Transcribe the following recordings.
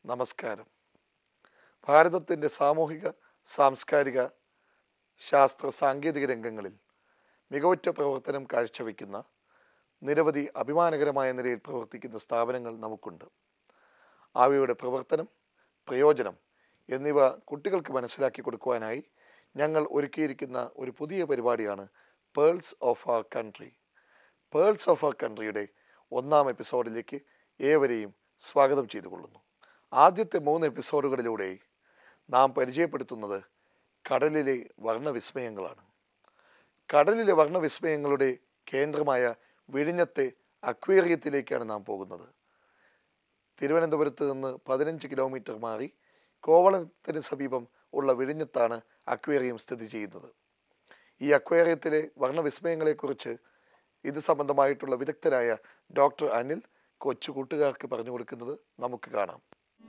നമസ്കാരം ഭാരതത്തിൻ്റെ സാമൂഹിക സാംസ്കാരിക ശാസ്ത്ര സാങ്കേതിക രംഗങ്ങളിൽ മികവുറ്റ പ്രവർത്തനം കാഴ്ചവെക്കുന്ന നിരവധി അഭിമാനകരമായ നിലയിൽ പ്രവർത്തിക്കുന്ന സ്ഥാപനങ്ങൾ നമുക്കുണ്ട് അവയുടെ പ്രവർത്തനം പ്രയോജനം എന്നിവ കുട്ടികൾക്ക് മനസ്സിലാക്കി കൊടുക്കുവാനായി ഞങ്ങൾ ഒരുക്കിയിരിക്കുന്ന ഒരു പുതിയ പരിപാടിയാണ് pearls of our country pearls of our കൺട്രിയുടെ ഒന്നാം എപ്പിസോഡിലേക്ക് ഏവരെയും സ്വാഗതം ചെയ്തുകൊള്ളുന്നു ആദ്യത്തെ മൂന്ന് എപ്പിസോഡുകളിലൂടെ നാം പരിചയപ്പെടുത്തുന്നത് കടലിലെ വർണ്ണവിസ്മയങ്ങളാണ് കടലിലെ വർണ്ണവിസ്മയങ്ങളുടെ കേന്ദ്രമായ വിഴിഞ്ഞത്തെ അക്വേറിയത്തിലേക്കാണ് നാം പോകുന്നത് തിരുവനന്തപുരത്ത് നിന്ന് പതിനഞ്ച് കിലോമീറ്റർ മാറി കോവളത്തിന് സമീപം ഉള്ള വിഴിഞ്ഞത്താണ് അക്വേറിയം സ്ഥിതി ചെയ്യുന്നത് ഈ അക്വേറിയത്തിലെ വർണ്ണവിസ്മയങ്ങളെക്കുറിച്ച് ഇത് സംബന്ധമായിട്ടുള്ള വിദഗ്ധനായ ഡോക്ടർ അനിൽ കൊച്ചു കൂട്ടുകാർക്ക് പറഞ്ഞു കൊടുക്കുന്നത് നമുക്ക് കാണാം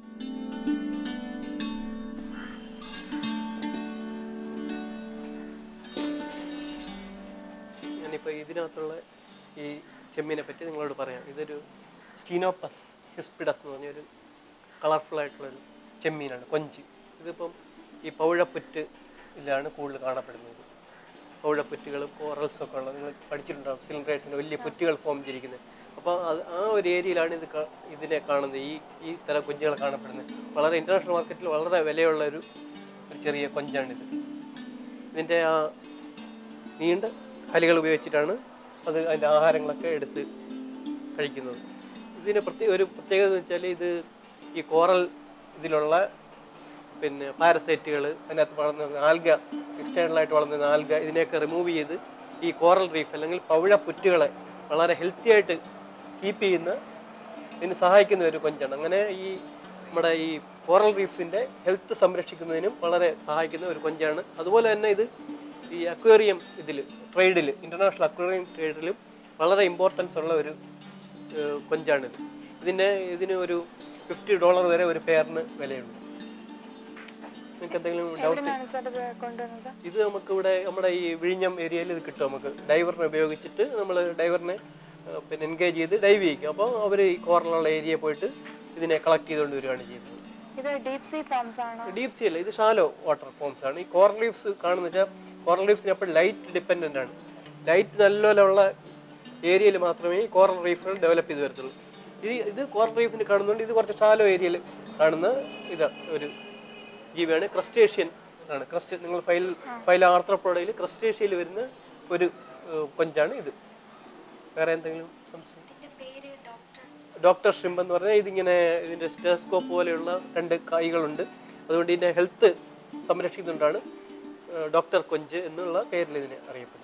ഞാനിപ്പോൾ ഇതിനകത്തുള്ള ഈ ചെമ്മീനെ പറ്റി നിങ്ങളോട് പറയാം ഇതൊരു സ്റ്റീനോപ്പസ് ഹിസ്പിഡസ് എന്ന് പറഞ്ഞൊരു കളർഫുൾ ആയിട്ടുള്ളൊരു ചെമ്മീനാണ് കൊഞ്ച് ഇതിപ്പം ഈ പൗഴപ്പുറ്റ് ഇതിലാണ് കൂടുതൽ കാണപ്പെടുന്നത് പൗഴപ്പുറ്റുകളും കോറൽസും ഒക്കെ ഉള്ളത് നിങ്ങൾ പഠിച്ചിട്ടുണ്ടാവും സിലിണ്ടറേറ്റ്സിൻ്റെ വലിയ പുറ്റുകൾ ഫോം ചെയ്തിരിക്കുന്നത് അപ്പോൾ അത് ആ ഒരു ഏരിയയിലാണ് ഇത് കാ- ഇതിനെ കാണുന്നത് ഈ ഈ തരം കൊഞ്ചുകൾ കാണപ്പെടുന്നത് വളരെ ഇൻ്റർനാഷണൽ മാർക്കറ്റിൽ വളരെ വിലയുള്ള ഒരു ഒരു ചെറിയ കൊഞ്ചാണിത് ഇതിൻ്റെ ആ നീണ്ട കലികൾ ഉപയോഗിച്ചിട്ടാണ് അത് അതിൻ്റെ ആഹാരങ്ങളൊക്കെ എടുത്ത് കഴിക്കുന്നത് ഇതിന് പ്രത്യേക ഒരു പ്രത്യേകത എന്ന് വെച്ചാൽ ഇത് ഈ കോറൽ ഇതിലുള്ള പിന്നെ പാരസൈറ്റുകൾ അതിനകത്ത് വളർന്ന ആൽഗ എക്സ്റ്റേണലായിട്ട് വളർന്ന ആൽഗ ഇതിനെയൊക്കെ റിമൂവ് ചെയ്ത് ഈ കോറൽ റീഫ് അല്ലെങ്കിൽ പവിഴ പുറ്റുകളെ വളരെ ഹെൽത്തി ആയിട്ട് കീപ്പ് ചെയ്യുന്ന ഇതിന് സഹായിക്കുന്ന ഒരു കൊഞ്ചാണ് അങ്ങനെ ഈ നമ്മുടെ ഈ കോറൽ റീഫിൻ്റെ ഹെൽത്ത് സംരക്ഷിക്കുന്നതിനും വളരെ സഹായിക്കുന്ന ഒരു കൊഞ്ചാണ് അതുപോലെ തന്നെ ഇത് ഈ അക്വേറിയം ഇതിൽ ട്രേഡിൽ ഇൻ്റർനാഷണൽ അക്വേറിയം ട്രേഡിലും വളരെ ഇമ്പോർട്ടൻസ് ഉള്ള ഒരു ഏഹ്, കൊഞ്ചാണിത് ഇതിൻ്റെ ഇതിന് ഒരു ഫിഫ്റ്റി ഡോളർ വരെ ഒരു പെയറിന് വിലയുണ്ട് നിങ്ങൾക്ക് എന്തെങ്കിലും ഡൗട്ട് എവിടുന്നാണ് സാർ ഇത് കൊണ്ടുവന്നത് ഇത് നമുക്ക് ഇവിടെ നമ്മുടെ ഈ വിഴിഞ്ഞം ഏരിയയിൽ ഇത് കിട്ടും നമുക്ക് ഡൈവറിനെ ഉപയോഗിച്ചിട്ട് നമ്മൾ ഡൈവറിനെ ഏഹ്, പിന്നെ എൻഗേജ് ചെയ്ത് ഡൈവ് ചെയ്യിക്കും അപ്പോൾ അവർ ഈ കോറിലുള്ള ഏരിയയിൽ പോയിട്ട് ഇതിനെ കളക്ട് ചെയ്തുകൊണ്ട് വരികയാണ് ചെയ്യുന്നത് ഇത് ഡീപ് സീ ഫോംസ് ആണോ ഡീപ് സി അല്ല ഇത് ഷാലോ വാട്ടർ ഫോംസ് ആണ് ഈ കോറൽ ലീവ്സ് കാണുന്ന വെച്ചാൽ കോറൽ ലീവ്സിന് എപ്പോഴും ലൈറ്റ് ഡിപ്പെൻഡൻ്റ് ആണ് ലൈറ്റ് നല്ലപോലെയുള്ള ഏരിയയിൽ മാത്രമേ ഈ കോറൽ റീഫുകൾ ഡെവലപ്പ് ചെയ്ത് വരത്തുള്ളൂ ഇത് ഇത് കോറൽ റീഫിന് കാണുന്നുണ്ട് ഇത് കുറച്ച് ഷാലോ ഏരിയയിൽ കാണുന്ന ഇത് ഒരു ജീവിയാണ് ക്രസ്റ്റേഷ്യൻ ആണ് ക്രസ്റ്റ നിങ്ങൾ ഫൈൽ ഫൈൽ ആർത്രപ്പോടയിൽ ക്രസ്റ്റേഷ്യയിൽ വരുന്ന ഒരു ഏഹ്, കൊഞ്ചാണ് ഇത് വേറെ എന്തെങ്കിലും സംശയം ഡോക്ടർ ഷ്രിംപ് എന്ന് പറഞ്ഞാൽ ഇതിങ്ങനെ ഇതിൻ്റെ സ്റ്റെസ്കോപ്പ് പോലെയുള്ള രണ്ട് കൈകളുണ്ട് അതുകൊണ്ട് ഇതിൻ്റെ ഹെൽത്ത് സംരക്ഷിക്കുന്നുണ്ടാണ് ഡോക്ടർ കൊഞ്ച് എന്നുള്ള പേരിൽ ഇതിനെ അറിയപ്പെടുന്നത്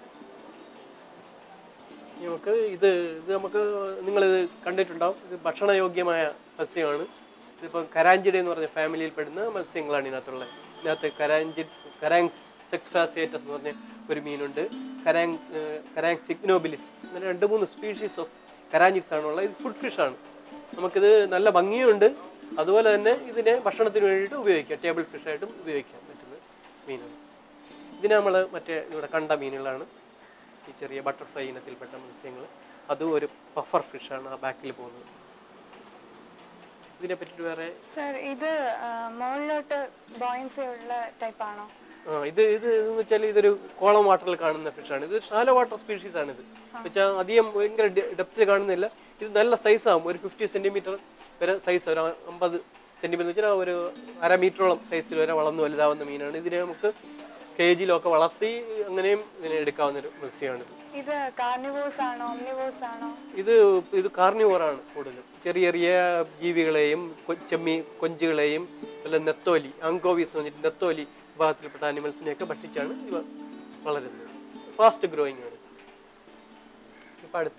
ഇനി നമുക്ക് ഇത് ഇത് നമുക്ക് നിങ്ങളിത് കണ്ടിട്ടുണ്ടാവും ഇത് ഭക്ഷണയോഗ്യമായ മത്സ്യമാണ് ഇതിപ്പോൾ കരാഞ്ചിഡ എന്ന് പറഞ്ഞ ഫാമിലിയിൽ പെടുന്ന മത്സ്യങ്ങളാണ് ഇതിനകത്തുള്ളത് ഇതിനകത്ത് കരാഞ്ചി കരാങ്സ് സെക്സ്ഫാസിയേറ്റസ് എന്ന് പറഞ്ഞ ഒരു മീനുണ്ട് കരാങ് കരാങ് സിഗ്നോബിലിസ് അങ്ങനെ രണ്ട് മൂന്ന് സ്പീഷീസ് ഓഫ് കരാഞ്ചിക്സ് ആണുള്ളത് ഇത് ഫുഡ് ഫിഷാണ് നമുക്കിത് നല്ല ഭംഗിയുണ്ട് അതുപോലെ തന്നെ ഇതിനെ ഭക്ഷണത്തിന് വേണ്ടിയിട്ട് ഉപയോഗിക്കാം ടേബിൾ ഫിഷായിട്ടും ഉപയോഗിക്കാൻ പറ്റുന്ന മീനാണ് ഇതിനെ നമ്മൾ മറ്റേ ഇവിടെ കണ്ട മീനുകളാണ് ഈ ചെറിയ ബട്ടർഫ്ലൈ ഇനത്തിൽപ്പെട്ട മത്സ്യങ്ങൾ അതും ഒരു പഫർ ഫിഷാണ് ആ ബാക്കിൽ പോകുന്നത് ഇതിനെ പറ്റിയിട്ട് വേറെ സാർ ഇത് ആ, മുകളിലോട്ട് ബോയിൻസി ഉള്ള ടൈപ്പ് ആണോ ആ ഇത് ഇത് എന്ന് വെച്ചാൽ ഇതൊരു കോളം വാട്ടറിൽ കാണുന്ന ഫിഷാണ് ഇത് ഷാലോ വാട്ടർ സ്പീഷീസ് ആണ് ഇത് വെച്ചാൽ അധികം ഭയങ്കര ഡെപ്തിൽ കാണുന്നില്ല ഇത് നല്ല സൈസ് ആകും ഒരു ഫിഫ്റ്റി സെന്റിമീറ്റർ വരെ സൈസ് ഒരു അമ്പത് സെന്റിമീറ്റർ വെച്ചാൽ ഒരു അര മീറ്ററോളം സൈസിൽ വരെ വളർന്നു വലുതാവുന്ന മീനാണ് ഇതിനെ നമുക്ക് കേജിലൊക്കെ വളർത്തി അങ്ങനെയും ഇതിനെ എടുക്കാവുന്ന ഒരു മത്സ്യമാണ് ഇത് ഇത് കാർണിവോസ് ആണോ ഒമ്നിവോസ് ആണോ ഇത് ഇത് കാർണിവോറാണ് കൂടുതലും ചെറിയ ചെറിയ ജീവികളെയും കൊ- ചെമ്മീ കൊഞ്ചുകളെയും അല്ല നെത്തോലി അങ്കോവീസ് എന്ന് പറഞ്ഞിട്ട് നെത്തോലി വിഭാഗത്തിൽപ്പെട്ട ആനിമൽസിനെയൊക്കെ ഭക്ഷിച്ചാണ് ഇവ വളരുന്നത് ഫാസ്റ്റ് ഗ്രോയിങ് ആണ് ഇപ്പം അടുത്ത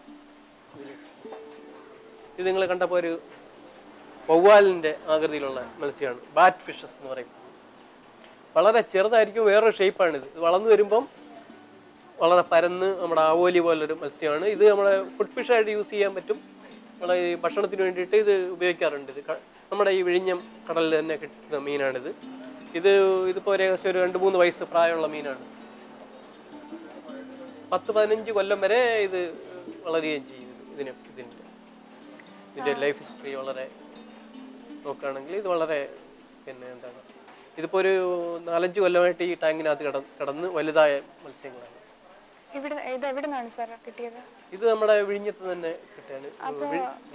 ഇത് നിങ്ങൾ കണ്ടപ്പോൾ ഒരു വവ്വാലിൻ്റെ ആകൃതിയിലുള്ള മത്സ്യമാണ് ബാറ്റ് ഫിഷസ് എന്ന് പറയും വളരെ ചെറുതായിരിക്കും വേറൊരു ഷേപ്പാണിത് ഇത് വളർന്നു വരുമ്പം വളരെ പരന്ന് നമ്മുടെ ആവോലി പോലൊരു മത്സ്യമാണ് ഇത് നമ്മുടെ ഫുഡ് ഫിഷായിട്ട് യൂസ് ചെയ്യാൻ പറ്റും നമ്മുടെ ഈ ഭക്ഷണത്തിന് വേണ്ടിയിട്ട് ഇത് ഉപയോഗിക്കാറുണ്ട് ഇത് ക- നമ്മുടെ ഈ വിഴിഞ്ഞം കടലിൽ തന്നെ കിട്ടുന്ന മീനാണിത് ഇത് ഇതിപ്പോൾ ഒരു ഏകദേശം ഒരു രണ്ട് മൂന്ന് വയസ്സ് പ്രായമുള്ള മീനാണ് പത്ത് പതിനഞ്ച് കൊല്ലം വരെ ഇത് വളരുകയും ചെയ്യും ഇതിന് ഇതിൻ്റെ ഇതിൻ്റെ ലൈഫ് ഹിസ്റ്ററി വളരെ നോക്കുകയാണെങ്കിൽ ഇത് വളരെ പിന്നെ എന്താണ് ഇതിപ്പോൾ ഒരു നാലഞ്ച് കൊല്ലമായിട്ട് ഈ ടാങ്കിനകത്ത് കട കടന്ന് വലുതായ മത്സ്യങ്ങളാണ് ഇവിടെ ഇത് എവിടെ നിന്നാണ് സാർ കിട്ടിയത് ഇത് നമ്മുടെ വിഴിഞ്ഞത്ത് തന്നെ കിട്ടാൻ അപ്പോൾ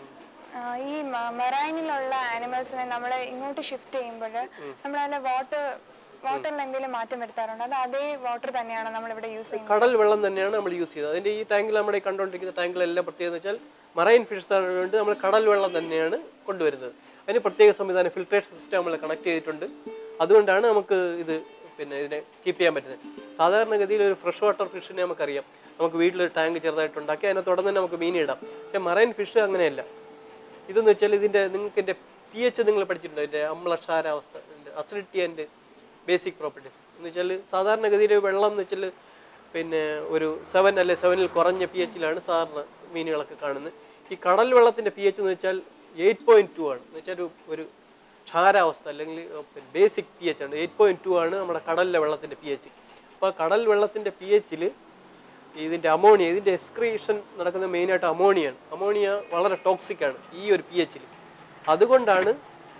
ഈ മെറൈനിലുള്ള ആനിമൽസിനെ നമ്മൾ ഇങ്ങോട്ട് ഷിഫ്റ്റ് ചെയ്യുമ്പോൾ നമ്മൾ അതിലെ വാട്ടർ വാട്ടറിൽ എന്തെങ്കിലും മാറ്റം വരുത്താറുണ്ട് അത് അതേ വാട്ടർ തന്നെയാണോ നമ്മൾ ഇവിടെ യൂസ് ചെയ്യുന്നത് കടൽ വെള്ളം തന്നെയാണ് നമ്മൾ യൂസ് ചെയ്തത് അതിൻ്റെ ഈ ടാങ്കിൽ നമ്മുടെ ഈ കണ്ടുകൊണ്ടിരിക്കുന്ന ടാങ്കിലെല്ലാം പ്രത്യേകത വെച്ചാൽ മറൈൻ ഫിഷ് വേണ്ടി നമ്മൾ കടൽ വെള്ളം തന്നെയാണ് കൊണ്ടുവരുന്നത് അതിന് പ്രത്യേക സംവിധാനം ഫിൽട്രേഷൻ സിസ്റ്റം നമ്മൾ കണക്ട് ചെയ്തിട്ടുണ്ട് അതുകൊണ്ടാണ് നമുക്ക് ഇത് പിന്നെ ഇതിനെ കീപ്പ് ചെയ്യാൻ പറ്റുന്നത് സാധാരണഗതിയിൽ ഒരു ഫ്രഷ് വാട്ടർ ഫിഷിനെ നമുക്കറിയാം നമുക്ക് വീട്ടിലൊരു ടാങ്ക് ചെറുതായിട്ടുണ്ടാക്കി അതിനകത്ത് ഉടനെ നമുക്ക് മീനിടാം പക്ഷേ മറൈൻ ഫിഷ് അങ്ങനെയല്ല ഇതെന്ന് വെച്ചാൽ ഇതിൻ്റെ നിങ്ങൾക്ക് എൻ്റെ പി എച്ച് നിങ്ങൾ പഠിച്ചിട്ടുണ്ടോ ഇതിൻ്റെ അമ്ലക്ഷാരാവസ്ഥ അസിഡിറ്റി ആൻഡ് ബേസിക് പ്രോപ്പർട്ടീസ് എന്ന് വെച്ചാൽ സാധാരണഗതിയിൽ വെള്ളം എന്ന് വെച്ചാൽ പിന്നെ ഒരു സെവൻ അല്ലെ സെവനിൽ കുറഞ്ഞ പി എച്ചിലാണ് സാധാരണ മീനുകളൊക്കെ കാണുന്നത് ഈ കടൽ വെള്ളത്തിൻ്റെ പി എച്ച് എന്ന് വെച്ചാൽ എയ്റ്റ് പോയിൻറ്റ് ടു ആണ് എന്ന് വെച്ചാൽ ഒരു ഒരു ക്ഷാരാവസ്ഥ അല്ലെങ്കിൽ ബേസിക് പി എച്ച് ആണ് എയ്റ്റ് പോയിൻറ്റ് ടു ആണ് നമ്മുടെ കടലിലെ വെള്ളത്തിൻ്റെ പി എച്ച് അപ്പോൾ കടൽ വെള്ളത്തിൻ്റെ പി എച്ചിൽ ഇതിൻ്റെ അമോണിയ ഇതിൻ്റെ എക്സ്ക്രീഷൻ നടക്കുന്ന മെയിനായിട്ട് അമോണിയാണ് അമോണിയ വളരെ ടോക്സിക് ആണ് ഈ ഒരു പി എച്ചിൽ അതുകൊണ്ടാണ്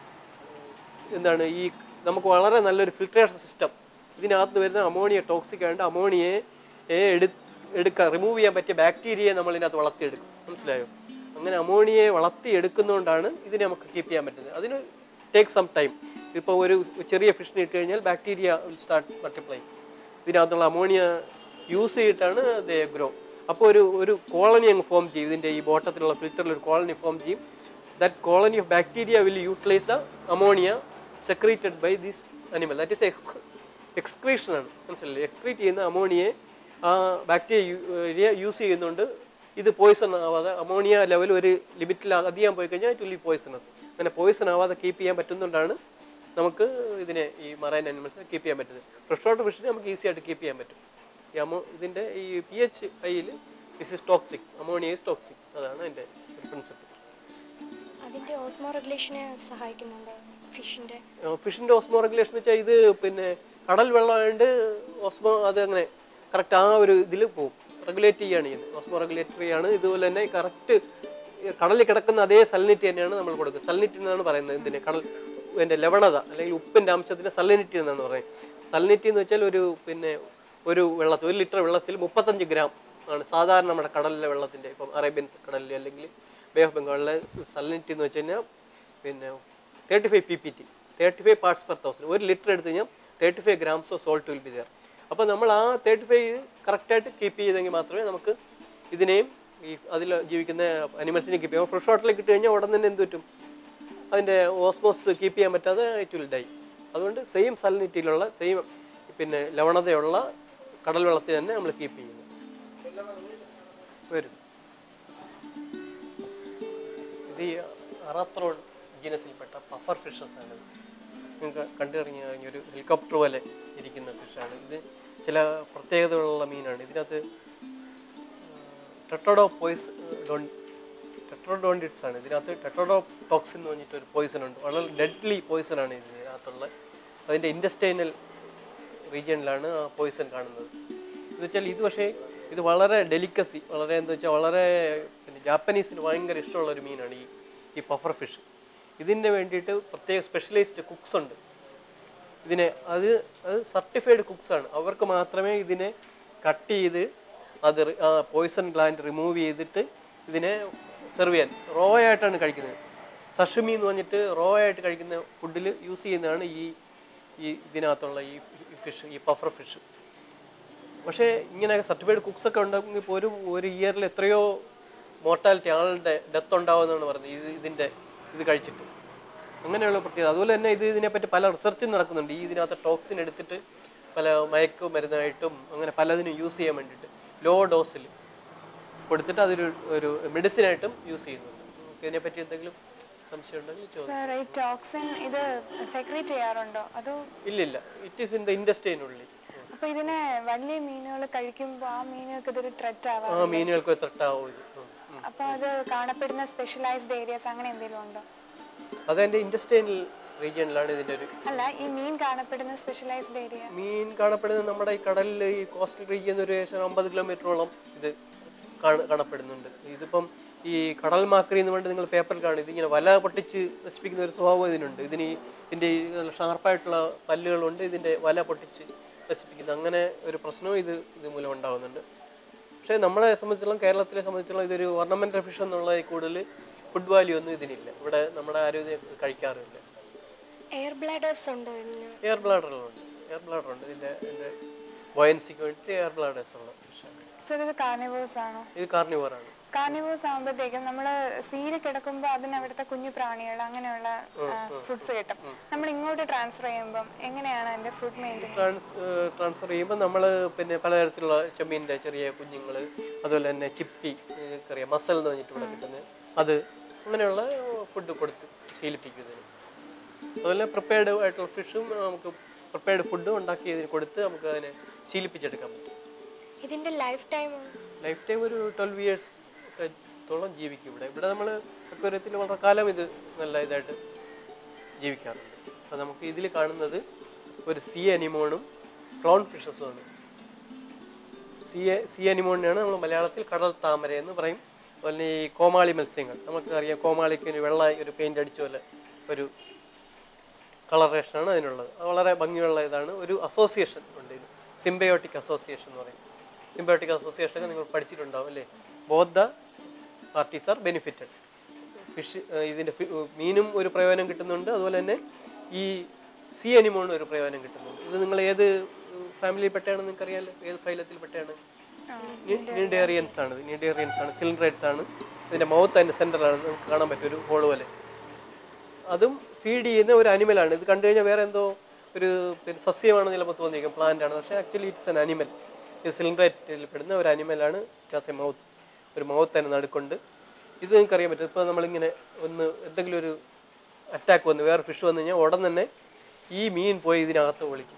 എന്താണ് ഈ നമുക്ക് വളരെ നല്ലൊരു ഫിൽട്രേഷൻ സിസ്റ്റം ഇതിനകത്ത് വരുന്ന അമോണിയ ടോക്സിക് ആയതുകൊണ്ട് അമോണിയയെ എടു എടുക്കാൻ റിമൂവ് ചെയ്യാൻ പറ്റിയ ബാക്ടീരിയയെ നമ്മൾ ഇതിനകത്ത് വളർത്തിയെടുക്കും മനസ്സിലായോ അങ്ങനെ അമോണിയയെ വളർത്തിയെടുക്കുന്നതുകൊണ്ടാണ് ഇതിനെ നമുക്ക് കീപ്പ് ചെയ്യാൻ പറ്റുന്നത് അതിന് ടേക്ക് സം ടൈം ഇപ്പോൾ ഒരു ചെറിയ ഫിഷിനെ ഇട്ട് കഴിഞ്ഞാൽ ബാക്ടീരിയ വിൽ സ്റ്റാർട്ട് മൾട്ടിപ്ലൈ ഇതിനകത്തുള്ള അമോണിയ യൂസ് ചെയ്തിട്ടാണ് ദേ ഗ്രോ അപ്പോൾ ഒരു ഒരു കോളനി അങ്ങ് ഫോം ചെയ്യും ഇതിൻ്റെ ഈ ബോട്ടത്തിലുള്ള ഫിൽറ്ററിൽ ഒരു കോളനി ഫോം ചെയ്യും that colony of bacteria will utilise the ammonia secreted by this animal that is excretion ആണ് മനസ്സിലല്ലേ എക്സ്ക്രീറ്റ് ചെയ്യുന്ന അമോണിയെ ആ ബാക്ടീരിയ യൂസ് ചെയ്യുന്നുണ്ട് ഇത് പോയിസൺ ആവാതെ അമോണിയ ലെവൽ ഒരു ലിമിറ്റിൽ അധികം പോയി കഴിഞ്ഞാൽ ഇറ്റ് വിൽ പോയിസണസ് അങ്ങനെ പോയിസൺ ആവാതെ കീപ്പ് ചെയ്യാൻ പറ്റുന്നതുകൊണ്ടാണ് നമുക്ക് ഇതിനെ ഈ മറൈൻ അനിമൽസിനെ കീപ്പ് ചെയ്യാൻ പറ്റുന്നത് ഫ്രഷ് വാട്ടർ ഫിഷിനെ നമുക്ക് ഈസി ആയിട്ട് കീപ്പ് ചെയ്യാൻ പറ്റും ഈ അമോ ഇതിൻ്റെ ഈ പി എച്ച് ഐയിൽ this is toxic ammonia is toxic അതാണ് അതിൻ്റെ പ്രിൻസിപ്പിൾ അതിന്റെ ഓസ്മോ റെഗുലേഷനെ സഹായിക്കുന്നുണ്ട് ഫിഷിന്റെ ഫിഷിൻ്റെ ഓസ്മോ റെഗുലേഷൻ വെച്ചാൽ ഇത് പിന്നെ കടൽ വെള്ളമായതുകൊണ്ട് ഓസ്മോ അത് അങ്ങനെ കറക്റ്റ് ആ ഒരു ഇതിൽ പോകും റെഗുലേറ്റ് ചെയ്യുകയാണ് ചെയ്യുന്നത് ഓസ്മോ റെഗുലേറ്ററി ആണ് ഇതുപോലെ തന്നെ കറക്റ്റ് കടലിൽ കിടക്കുന്ന അതേ സലിനിറ്റി തന്നെയാണ് നമ്മൾ കൊടുക്കുന്നത് സലിനിറ്റി എന്നാണ് പറയുന്നത് ഇതിന് കടൽ ഇതിൻ്റെ ലവണത അല്ലെങ്കിൽ ഉപ്പിൻ്റെ അംശത്തിന് സലിനിറ്റി എന്നാണ് പറയുന്നത് സലിനിറ്റി എന്ന് വെച്ചാൽ ഒരു പിന്നെ ഒരു വെള്ളത്തിൽ ഒരു ലിറ്റർ വെള്ളത്തിൽ മുപ്പത്തഞ്ച് ഗ്രാം ആണ് സാധാരണ നമ്മുടെ കടലിലെ വെള്ളത്തിൻ്റെ ഇപ്പം അറേബ്യൻ കടലിൽ അല്ലെങ്കിൽ ബേ ഓഫ് ബംഗാളിലെ സലിനിറ്റി എന്ന് വെച്ച് കഴിഞ്ഞാൽ പിന്നെ thirty five P P T thirty five parts per thousand ഒരു ലിറ്റർ എടുത്ത് കഴിഞ്ഞാൽ thirty five grams of salt will be there അപ്പോൾ നമ്മൾ ആ തേർട്ടി ഫൈവ് കറക്റ്റായിട്ട് കീപ്പ് ചെയ്തെങ്കിൽ മാത്രമേ നമുക്ക് ഇതിനെയും ഈ അതിൽ ജീവിക്കുന്ന അനിമൽസിനെ കീപ്പ് ചെയ്യാം ഫ്രഷ് വാട്ടറിലേക്ക് ഇട്ട് കഴിഞ്ഞാൽ ഉടൻ തന്നെ എന്ത് പറ്റും അതിൻ്റെ ഓസ്മോസ് കീപ്പ് ചെയ്യാൻ പറ്റാതെ ഇറ്റ് വിൽ ഡൈ അതുകൊണ്ട് സെയിം സലിനിറ്റിയിലുള്ള സെയിം പിന്നെ ലവണതയുള്ള കടൽ വെള്ളത്തിൽ തന്നെ നമ്മൾ കീപ്പ് ചെയ്യുന്നു വരും ഇത് ഈ അറാത്രോൺ ജീനസിൽപ്പെട്ട പഫർ ഫിഷസ് ആണ് നിങ്ങൾക്ക് കണ്ടിറങ്ങി കഴിഞ്ഞ ഒരു ഹെലികോപ്റ്റർ പോലെ ഇരിക്കുന്ന ഫിഷാണ് ഇത് ചില പ്രത്യേകതകളുള്ള മീനാണ് ഇതിനകത്ത് ടെട്രോഡോ പോയിസ് ഡോൺ ടെട്രോഡോണ്ടിറ്റ്സ് ആണ് ഇതിനകത്ത് ടെട്രോഡോ ടോക്സിൻ എന്ന് പറഞ്ഞിട്ട് ഒരു പോയിസൺ ഉണ്ട് വളരെ ഡെഡ്ലി പോയിസൺ ആണ് ഇതിനകത്തുള്ള അതിൻ്റെ ഇൻഡസ്റ്റൈനൽ റീജിയനിലാണ് ആ പോയിസൺ കാണുന്നത് എന്ന് വെച്ചാൽ ഇത് പക്ഷേ ഇത് വളരെ ഡെലിക്കസി വളരെ എന്താ വെച്ചാൽ വളരെ പിന്നെ ജാപ്പനീസിന് ഭയങ്കര ഇഷ്ടമുള്ള ഒരു മീനാണ് ഈ ഈ പഫർ ഫിഷ് ഇതിന് വേണ്ടിയിട്ട് പ്രത്യേക സ്പെഷ്യലൈസ്ഡ് കുക്സ് ഉണ്ട് ഇതിനെ അത് അത് സർട്ടിഫൈഡ് കുക്സ് ആണ് അവർക്ക് മാത്രമേ ഇതിനെ കട്ട് ചെയ്ത് അത് പോയിസൺ ഗ്ലാൻഡ് റിമൂവ് ചെയ്തിട്ട് ഇതിനെ സെർവ് ചെയ്യാൻ റോ ആയിട്ടാണ് കഴിക്കുന്നത് സഷുമി എന്ന് പറഞ്ഞിട്ട് റോ ആയിട്ട് കഴിക്കുന്ന ഫുഡിൽ യൂസ് ചെയ്യുന്നതാണ് ഈ ഈ ഇതിനകത്തുള്ള ഈ ഫിഷ് ഈ പഫർ ഫിഷ് പക്ഷേ ഇങ്ങനെ സർട്ടിഫൈഡ് കുക്സ് ഒക്കെ ഉണ്ടെങ്കിൽ ഇപ്പോൾ ഒരു ഒരു ഇയറിൽ എത്രയോ മോർട്ടാലിറ്റി ആളുടെ ഡെത്ത് ഉണ്ടാവുമെന്നാണ് പറയുന്നത് ഇത് ഇതിൻ്റെ ഇത് കഴിച്ചിട്ട് അങ്ങനെയുള്ള പ്രത്യേകത അതുപോലെ തന്നെ ഇത് ഇതിനെപ്പറ്റി പല റിസർച്ചും നടക്കുന്നുണ്ട് ഈ ഇതിനകത്ത് ടോക്സിൻ എടുത്തിട്ട് പല മയക്കു മരുന്നായിട്ടും അങ്ങനെ പലതിനും യൂസ് ചെയ്യാൻ വേണ്ടിയിട്ട് ലോ ഡോസിൽ കൊടുത്തിട്ട് അതൊരു ഒരു മെഡിസിനായിട്ടും യൂസ് ചെയ്യുന്നുണ്ട് നമുക്ക് ഇതിനെപ്പറ്റി എന്തെങ്കിലും സംശയം ഉണ്ടെങ്കിൽ ചോദിച്ചു സാർ ഈ ടോക്സിൻ ഇത് സെക്രീറ്റ് ചെയ്യാറുണ്ടോ അതോ ഇല്ലില്ല ഇറ്റ് ഈസ് ഇൻ ദ ഇൻഡസ്ട്രിയിനുള്ളിൽ അപ്പൊ ഇതിനെ വലിയ മീനുകൾ കഴിക്കുമ്പോൾ ആ മീനുകൾക്ക് ഇതൊരു ത്രെറ്റ് ആവാം ആ മീനുകൾക്ക് തൊട്ടാവും ഇത് ഉം, ഉം. അപ്പൊ അത് കാണപ്പെടുന്ന സ്പെഷ്യലൈസ്ഡ് ഏരിയാസ് അങ്ങനെ എന്തെങ്കിലും ഉണ്ടോ അതെൻ്റെ ഇൻഡസ്ട്രിയൽ റീജിയനിലാണ് ഇതിൻ്റെ ഒരു അല്ല ഈ മീൻ കാണപ്പെടുന്ന സ്പെഷ്യലൈസ്ഡ് ഏരിയ മീൻ കാണപ്പെടുന്നത് നമ്മുടെ ഈ കടലിൽ ഈ കോസ്റ്റൽ റീജിയൻ ഒരു ഏകദേശം അമ്പത് കിലോമീറ്ററോളം ഇത് കാണ കാണപ്പെടുന്നുണ്ട് ഇതിപ്പം ഈ കടൽ മാക്രി എന്ന് പറഞ്ഞിട്ട് നിങ്ങൾ പേപ്പറിൽ കാണും ഇതിങ്ങനെ വല പൊട്ടിച്ച് നശിപ്പിക്കുന്ന ഒരു സ്വഭാവം ഇതിനുണ്ട് ഇതിന് ഈ- ഇതിൻ്റെ ഈ നല്ല ഷാർപ്പായിട്ടുള്ള പല്ലുകളുണ്ട് ഇതിൻ്റെ വല പൊട്ടിച്ച് നശിപ്പിക്കുന്നത് അങ്ങനെ ഒരു പ്രശ്നവും ഇത് ഇത് മൂലം ഉണ്ടാകുന്നുണ്ട് പക്ഷേ നമ്മളെ സംബന്ധിച്ചിടത്തോളം കേരളത്തിലെ സംബന്ധിച്ചിടത്തോളം ഇതൊരു ഓർണമെന്റൽ ഫിഷ് എന്നുള്ള കൂടുതൽ ഫുഡ് വാല്യൂ ഒന്നും ഇതിനില്ല ഇവിടെ നമ്മുടെ ആരോഗ്യം കഴിക്കാറില്ല എയർ ബ്ലാഡേഴ്സ് ഉണ്ടോ ഇതിന് എയർ ബ്ലാഡറുകളുണ്ട് എയർ ബ്ലാഡർ ഉണ്ട് ഇതിൻ്റെ ഇതിൻ്റെ ബോയൻസിക്ക് വേണ്ടിയിട്ട് എയർ ബ്ലാഡേഴ്സ് ഉള്ള ഫിഷാണ് സർ ഇത് കാർണിവേഴ്സ് ആണോ ഇത് കാർണിവറാണ് കാർണിവേഴ്സ് ആകുമ്പോഴത്തേക്കും നമ്മൾ സീയിൽ കിടക്കുമ്പോൾ അതിന് അവിടുത്തെ കുഞ്ഞു പ്രാണികൾ അങ്ങനെയുള്ള ഫുഡ്സ് കിട്ടും നമ്മൾ ഇങ്ങോട്ട് ട്രാൻസ്ഫർ ചെയ്യുമ്പം എങ്ങനെയാണ് അതിന്റെ ഫുഡ് മെയിൻറ്റെയിൻ ട്രാൻസ് ട്രാൻസ്ഫർ ചെയ്യുമ്പോൾ നമ്മൾ പിന്നെ പലതരത്തിലുള്ള ചെമ്മീൻ്റെ ചെറിയ കുഞ്ഞുങ്ങൾ അതുപോലെ തന്നെ ചിപ്പി അറിയാം മസൽ എന്ന് പറഞ്ഞിട്ട് ഇവിടെ കിട്ടുന്നത് അത് അങ്ങനെയുള്ള ഫുഡ് കൊടുത്ത് ശീലിപ്പിക്കുന്നതിന് അതുപോലെ പ്രിപ്പയർഡ് ആയിട്ടുള്ള ഫിഷും നമുക്ക് പ്രിപ്പയർഡ് ഫുഡും ഉണ്ടാക്കി ഇതിന് കൊടുത്ത് നമുക്ക് അതിനെ ശീലിപ്പിച്ചെടുക്കാൻ പറ്റും ഇതിന്റെ ലൈഫ് ടൈം ലൈഫ് ടൈം ഒരു ട്വൽവ് ഇയേഴ്സ് തോളം ജീവിക്കും ഇവിടെ ഇവിടെ നമ്മൾ അക്വരത്തിൽ വളരെ കാലം ഇത് നല്ല ഇതായിട്ട് ജീവിക്കാറുണ്ട് അപ്പോൾ നമുക്ക് ഇതിൽ കാണുന്നത് ഒരു സി അനിമോണും ക്ലോൺ ഫിഷസുമാണ് സി സി അനിമോണിനെയാണ് നമ്മൾ മലയാളത്തിൽ കടൽ താമര എന്ന് പറയും അതുപോലെ ഈ കോമാളി മത്സ്യങ്ങൾ നമുക്കറിയാം കോമാളിക്ക് ഒരു വെള്ള ഒരു പെയിൻ്റ് അടിച്ച പോലെ ഒരു കളറേഷനാണ് അതിനുള്ളത് അത് വളരെ ഭംഗിയുള്ള ഇതാണ് ഒരു അസോസിയേഷൻ ഉണ്ട് ഇത് സിംബയോട്ടിക് അസോസിയേഷൻ എന്ന് പറയും സിംബയോട്ടിക് അസോസിയേഷൻ ഒക്കെ നിങ്ങൾ പഠിച്ചിട്ടുണ്ടാവും അല്ലേ both the parties are benefited fish ഇതിൻ്റെ മീനും ഒരു പ്രയോജനം കിട്ടുന്നുണ്ട് അതുപോലെ തന്നെ ഈ സി അനിമോണിനും ഒരു പ്രയോജനം കിട്ടുന്നുണ്ട് ഇത് നിങ്ങൾ ഏത് ഫാമിലിയിൽ പെട്ടയാണെന്ന് നിങ്ങൾക്ക് അറിയാമല്ലോ ഏത് ഫൈലത്തിൽ പെട്ടയാണ് നീഡേറിയൻസ് ആണ് നീഡേറിയൻസ് ആണ് സിലിണ്ടറേറ്റ്സ് ആണ് ഇതിൻ്റെ മൗത്ത് അതിൻ്റെ സെൻറ്ററിലാണ് നമുക്ക് കാണാൻ പറ്റും ഒരു ഹോൾ പോലെ അതും ഫീഡ് ചെയ്യുന്ന ഒരു അനിമലാണ് ഇത് കണ്ടു കഴിഞ്ഞാൽ വേറെ എന്തോ ഒരു പിന്നെ സസ്യമാണ് ചിലപ്പോൾ തോന്നിയിരിക്കും പ്ലാന്റ് ആണ് പക്ഷേ ആക്ച്വലി ഇറ്റ്സ് എൻ അനിമൽ ഇത് സിലിണ്ടറേറ്റിൽ പെടുന്ന ഒരു അനിമലാണ് ഇറ്റാസ് എ മൗത്ത് ഒരു മൗത്ത് തന്നെ നടുക്കൊണ്ട് ഇത് നിങ്ങൾക്ക് അറിയാൻ പറ്റും ഇപ്പോൾ നമ്മളിങ്ങനെ ഒന്ന് എന്തെങ്കിലും ഒരു അറ്റാക്ക് വന്ന് വേറെ ഫിഷ് വന്നു കഴിഞ്ഞാൽ ഉടൻ തന്നെ ഈ മീൻ പോയി ഇതിനകത്ത് ഒളിക്കും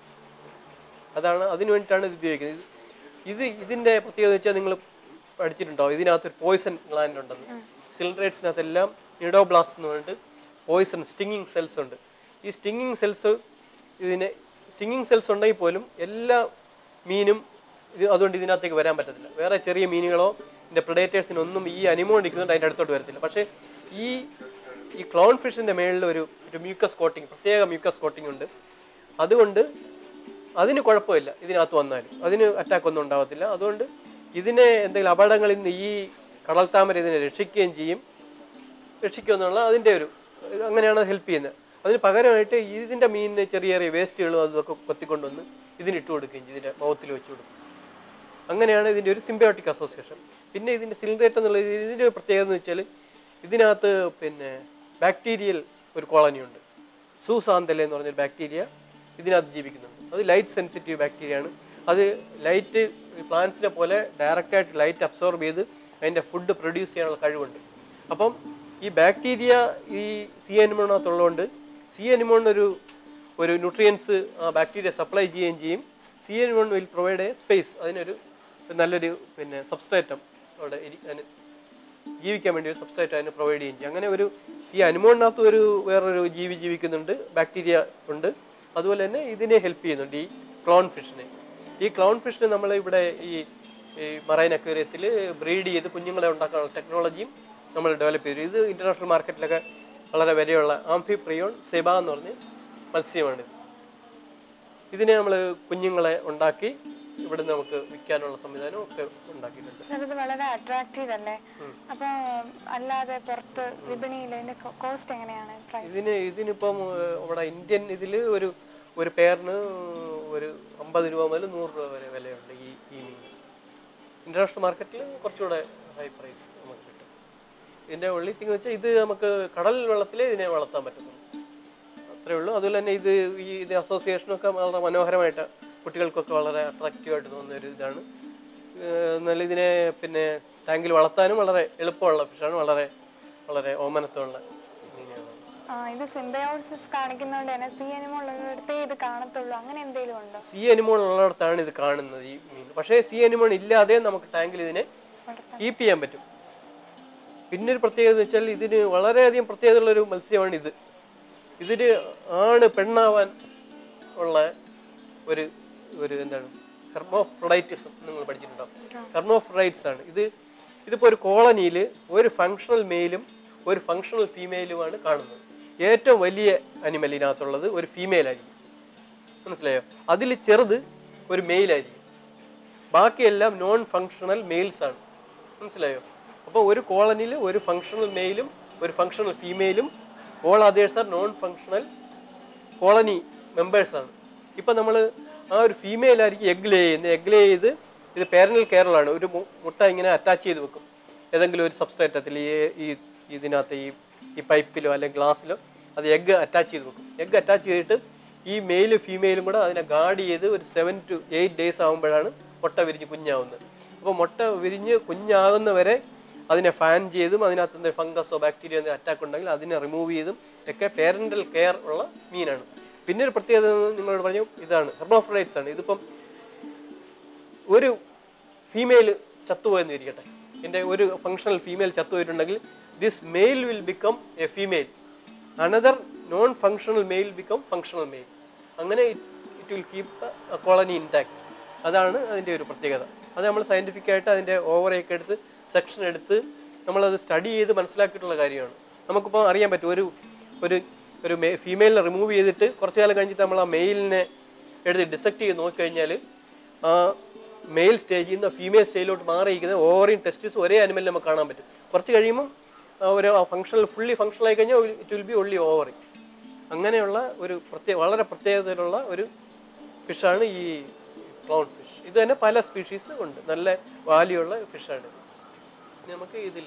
അതാണ് അതിന് വേണ്ടിയിട്ടാണ് ഇത് ഉപയോഗിക്കുന്നത് ഇത് ഇത് ഇതിൻ്റെ പ്രത്യേകത എന്ന് വെച്ചാൽ നിങ്ങൾ പഠിച്ചിട്ടുണ്ടാവും ഇതിനകത്ത് ഒരു പോയിസൺ ഗ്ലാൻഡ് ഉണ്ടെന്ന് സിലിണ്ടറേറ്റ്സിനകത്തെല്ലാം നിഡോബ്ലാസ്റ്റ് എന്ന് പറഞ്ഞിട്ട് പോയിസൺ സ്റ്റിങ്ങിങ് സെൽസ് ഉണ്ട് ഈ സ്റ്റിങ്ങിങ് സെൽസ് ഇതിനെ സ്റ്റിങ്ങിങ് സെൽസ് ഉണ്ടെങ്കിൽ പോലും എല്ലാ മീനും ഇത് അതുകൊണ്ട് ഇതിനകത്തേക്ക് വരാൻ പറ്റത്തില്ല വേറെ ചെറിയ മീനുകളോ ഇതിൻ്റെ പ്രഡേറ്റേഴ്സിനൊന്നും ഈ അനിമോൺ ഇരിക്കുന്നുണ്ട് അതിൻ്റെ അടുത്തോട്ട് വരത്തില്ല പക്ഷേ ഈ ഈ ക്ലോൺ ഫിഷിൻ്റെ മേളിൽ ഒരു ഒരു മ്യൂക്കസ് കോട്ടിങ് പ്രത്യേക മ്യൂക്കസ് കോട്ടിങ് ഉണ്ട് അതുകൊണ്ട് അതിന് കുഴപ്പമില്ല ഇതിനകത്ത് വന്നാലും അതിന് അറ്റാക്ക് ഒന്നും ഉണ്ടാകത്തില്ല അതുകൊണ്ട് ഇതിനെ എന്തെങ്കിലും അപകടങ്ങളിൽ നിന്ന് ഈ കടൽ താമര ഇതിനെ രക്ഷിക്കുകയും ചെയ്യും രക്ഷിക്കുക എന്നുള്ള അതിൻ്റെ ഒരു ഇത് അങ്ങനെയാണ് ഹെൽപ്പ് ചെയ്യുന്നത് അതിന് പകരമായിട്ട് ഇതിൻ്റെ മീനിന് ചെറിയ ചെറിയ വേസ്റ്റുകളും അതൊക്കെ കൊത്തിക്കൊണ്ടുവന്ന് ഇതിന് ഇട്ട് കൊടുക്കുകയും ചെയ്യും ഇതിൻ്റെ മൗത്തിൽ വെച്ച് കൊടുക്കും അങ്ങനെയാണ് ഇതിൻ്റെ ഒരു സിംബയോട്ടിക് അസോസിയേഷൻ പിന്നെ ഇതിൻ്റെ സിലിണ്ടറേറ്റ് എന്നുള്ള ഇതിൻ്റെ ഒരു പ്രത്യേകത എന്ന് വെച്ചാൽ ഇതിനകത്ത് പിന്നെ ബാക്ടീരിയൽ ഒരു കോളനി ഉണ്ട് സൂസാന്തല എന്ന് പറഞ്ഞൊരു ബാക്ടീരിയ ഇതിനകത്ത് ജീവിക്കുന്നുണ്ട് അത് ലൈറ്റ് സെൻസിറ്റീവ് ബാക്ടീരിയ ആണ് അത് ലൈറ്റ് പ്ലാന്റ്സിനെ പോലെ ഡയറക്റ്റായിട്ട് ലൈറ്റ് അബ്സോർബ് ചെയ്ത് അതിൻ്റെ ഫുഡ് പ്രൊഡ്യൂസ് ചെയ്യാനുള്ള കഴിവുണ്ട് അപ്പം ഈ ബാക്ടീരിയ ഈ സി അനിമോണത്തുള്ളതുകൊണ്ട് സി അനിമോണിനൊരു ഒരു ന്യൂട്രിയൻസ് ആ ബാക്ടീരിയ സപ്ലൈ ചെയ്യുകയും ചെയ്യും sea anemone will provide a space അതിനൊരു നല്ലൊരു പിന്നെ സബ്സ്ട്രേറ്റം അവിടെ ഇരി- അതിന് ജീവിക്കാൻ വേണ്ടി ഒരു സബ്സ്ട്രേറ്റ് അതിന് പ്രൊവൈഡ് ചെയ്യുകയും ചെയ്യും അങ്ങനെ ഒരു ഈ അനുമോണിനകത്ത് ഒരു വേറൊരു ജീവി ജീവിക്കുന്നുണ്ട് ബാക്ടീരിയ ഉണ്ട് അതുപോലെ തന്നെ ഇതിനെ ഹെൽപ്പ് ചെയ്യുന്നുണ്ട് ഈ ക്ലോൺ ഫിഷിനെ ഈ ക്ലോൺ ഫിഷിനെ നമ്മൾ ഇവിടെ ഈ ഈ മറൈൻ അക്വേറിയത്തിൽ ബ്രീഡ് ചെയ്ത് കുഞ്ഞുങ്ങളെ ഉണ്ടാക്കാനുള്ള ടെക്നോളജിയും നമ്മൾ ഡെവലപ്പ് ചെയ്തു ഇത് ഇൻ്റർനാഷണൽ മാർക്കറ്റിലൊക്കെ വളരെ വിലയുള്ള ആംഫിപ്രിയോൺ സെബ എന്ന് പറഞ്ഞ് മത്സ്യമാണിത് ഇതിനെ നമ്മൾ കുഞ്ഞുങ്ങളെ ഉണ്ടാക്കി ഇവിടുന്ന് നമുക്ക് വിൽക്കാനുള്ള സംവിധാനം ഒക്കെ ഉണ്ടാക്കിയിട്ടുണ്ട് സർ ഇത് വളരെ അട്രാക്റ്റീവ് അല്ലേ അപ്പൊ അല്ലാതെ പുറത്ത് വിപണിയിൽ ഇതിന്റെ കോസ്റ്റ് എങ്ങനെയാണ് പ്രൈസ് ഇതിന് ഇതിനിപ്പം ഏഹ്, ഇവിടെ ഇന്ത്യൻ ഇതിൽ ഒരു ഒരു പെയറിന് ഒരു അമ്പത് രൂപ മുതൽ നൂറ് രൂപ വരെ വിലയുണ്ട് ഈ ഈ മീൻ ഇൻ്റർനാഷണൽ മാർക്കറ്റിൽ കുറച്ചുകൂടെ ഹൈ പ്രൈസ് നമുക്ക് കിട്ടും ഇതിൻ്റെ ഉള്ളി തിങ് വെച്ചാൽ ഇത് നമുക്ക് കടൽ വെള്ളത്തിലേ ഇതിനെ വളർത്താൻ പറ്റുന്നുള്ളൂ അത്രേ ഉള്ളൂ അതുപോലെ തന്നെ ഇത് ഈ ഇത് അസോസിയേഷനൊക്കെ വളരെ മനോഹരമായിട്ട് കുട്ടികൾക്കൊക്കെ വളരെ അട്രാക്റ്റീവായിട്ട് തോന്നുന്ന ഒരു ഇതാണ് ഏഹ് എന്നാലും ഇതിനെ പിന്നെ ടാങ്കിൽ വളർത്താനും വളരെ എളുപ്പമുള്ള ഫിഷാണ് വളരെ വളരെ ഓമനത്വമുള്ള മീനുകളാണ് ആ ഇത് സിംബയോസിസ് കാണിക്കുന്നതുകൊണ്ട് തന്നെ സി അനിമോൾ ഉള്ളിടത്തേ ഇത് കാണത്തുള്ളൂ അങ്ങനെ എന്തെങ്കിലും ഉണ്ടോ സി അനിമോൺ ഉള്ളിടത്താണ് ഇത് കാണുന്നത് ഈ മീൻ പക്ഷേ സി അനിമോൺ ഇല്ലാതെ നമുക്ക് ടാങ്കിൽ ഇതിനെ കീപ്പ് ചെയ്യാൻ പറ്റും പിന്നെ ഒരു പ്രത്യേകത എന്ന് വെച്ചാൽ ഇതിന് വളരെയധികം പ്രത്യേകതയുള്ള ഒരു മത്സ്യമാണ് ഇത് ഇതിന് ആണ് പെണ്ണാവാൻ ഉള്ള ഒരു ഒരു എന്താണ് ഹെർമോഫ്രൊഡൈറ്റിസം നിങ്ങൾ പഠിച്ചിട്ടുണ്ടാവും ഹെർമോഫ്രൊഡൈറ്റ്സ് ആണ് ഇത് ഇതിപ്പോൾ ഒരു കോളനിയിൽ ഒരു ഫങ്ഷണൽ മെയിലും ഒരു ഫങ്ഷണൽ ഫീമെയിലുമാണ് കാണുന്നത് ഏറ്റവും വലിയ അനിമലിനകത്തുള്ളത് ഒരു ഫീമെയിൽ ആയിരിക്കും മനസ്സിലായോ അതിൽ ചെറുത് ഒരു മെയിലായിരിക്കും ബാക്കിയെല്ലാം നോൺ ഫങ്ഷണൽ മെയിൽസ് ആണ് മനസ്സിലായോ അപ്പോൾ ഒരു കോളനിയിൽ ഒരു ഫങ്ഷണൽ മെയിലും ഒരു ഫങ്ഷണൽ ഫീമെയിലും all others are non functional colony മെമ്പേഴ്സാണ് ഇപ്പം നമ്മൾ ആ ഒരു ഫീമെയിൽ ആയിരിക്കും എഗ് ലേ ചെയ്യുന്നത് എഗ് ലേ ചെയ്ത് ഇത് പേരനൽ കെയറിലാണ് ഒരു മു- മുട്ട ഇങ്ങനെ അറ്റാച്ച് ചെയ്ത് വെക്കും ഏതെങ്കിലും ഒരു സബ്സ്ട്രേറ്റത്തിൽ ഈ ഈ ഇതിനകത്ത് ഈ ഈ പൈപ്പിലോ അല്ലെങ്കിൽ ഗ്ലാസ്സിലോ അത് എഗ്ഗ് അറ്റാച്ച് ചെയ്ത് വെക്കും എഗ്ഗ് അറ്റാച്ച് ചെയ്തിട്ട് ഈ മെയിലും ഫീമെയിലും കൂടെ അതിനെ ഗാർഡ് ചെയ്ത് ഒരു സെവൻ ടു എയ്റ്റ് ഡേയ്സ് ആകുമ്പോഴാണ് മുട്ട വിരിഞ്ഞ് കുഞ്ഞാവുന്നത് അപ്പോൾ മുട്ട വിരിഞ്ഞ് കുഞ്ഞാകുന്നവരെ അതിനെ ഫാൻ ചെയ്തും അതിനകത്ത് എന്തെങ്കിലും ഫംഗസോ ബാക്ടീരിയ എന്തെങ്കിലും അറ്റാക്ക് ഉണ്ടെങ്കിൽ അതിനെ റിമൂവ് ചെയ്തും ഒക്കെ പേരൻ്റൽ കെയർ ഉള്ള മീനാണ് പിന്നെ ഒരു പ്രത്യേകത നിങ്ങളോട് പറഞ്ഞു ഇതാണ് ഹെർമോഫ്രൈറ്റ്സ് ആണ് ഇതിപ്പം ഒരു ഫീമെയിൽ ചത്തുപോയെന്ന് ഇരിക്കട്ടെ എൻ്റെ ഒരു ഫങ്ഷണൽ ഫീമെയിൽ ചത്തുപോയിട്ടുണ്ടെങ്കിൽ this male will become a female another non functional male become functional male അങ്ങനെ it will keep colony intact അതാണ് അതിൻ്റെ ഒരു പ്രത്യേകത അത് നമ്മൾ സയൻറ്റിഫിക് ആയിട്ട് അതിൻ്റെ ഓവറൊക്കെ എടുത്ത് സെക്ഷൻ എടുത്ത് നമ്മളത് സ്റ്റഡി ചെയ്ത് മനസ്സിലാക്കിയിട്ടുള്ള കാര്യമാണ് നമുക്കിപ്പോൾ അറിയാൻ പറ്റും ഒരു ഒരു ഒരു ഫീമെയിലിനെ റിമൂവ് ചെയ്തിട്ട് കുറച്ച് കാലം കഴിഞ്ഞിട്ട് നമ്മൾ ആ മെയിലിനെ എടുത്ത് ഡിസെക്ട് ചെയ്ത് നോക്കിക്കഴിഞ്ഞാൽ ആ മെയിൽ സ്റ്റേജിൽ നിന്ന് ഫീമെയിൽ സ്റ്റേജിലോട്ട് മാറിയിരിക്കുന്ന ഓവറിയും ടെസ്റ്റിസ് ഒരേ അനിമലിൽ നമുക്ക് കാണാൻ പറ്റും കുറച്ച് കഴിയുമ്പം ആ ഒരു ഫങ്ഷണൽ ഫുള്ളി ഫങ്ഷണൽ ആയി കഴിഞ്ഞാൽ it will be only ovary അങ്ങനെയുള്ള ഒരു പ്രത്യേക വളരെ പ്രത്യേകതയിലുള്ള ഒരു ഫിഷാണ് ഈ ക്ലൗൺ ഫിഷ് ഇത് തന്നെ പല സ്പീഷീസ് ഉണ്ട് നല്ല വാല്യുള്ള ഫിഷാണ് ഇനി നമുക്ക് ഇതിൽ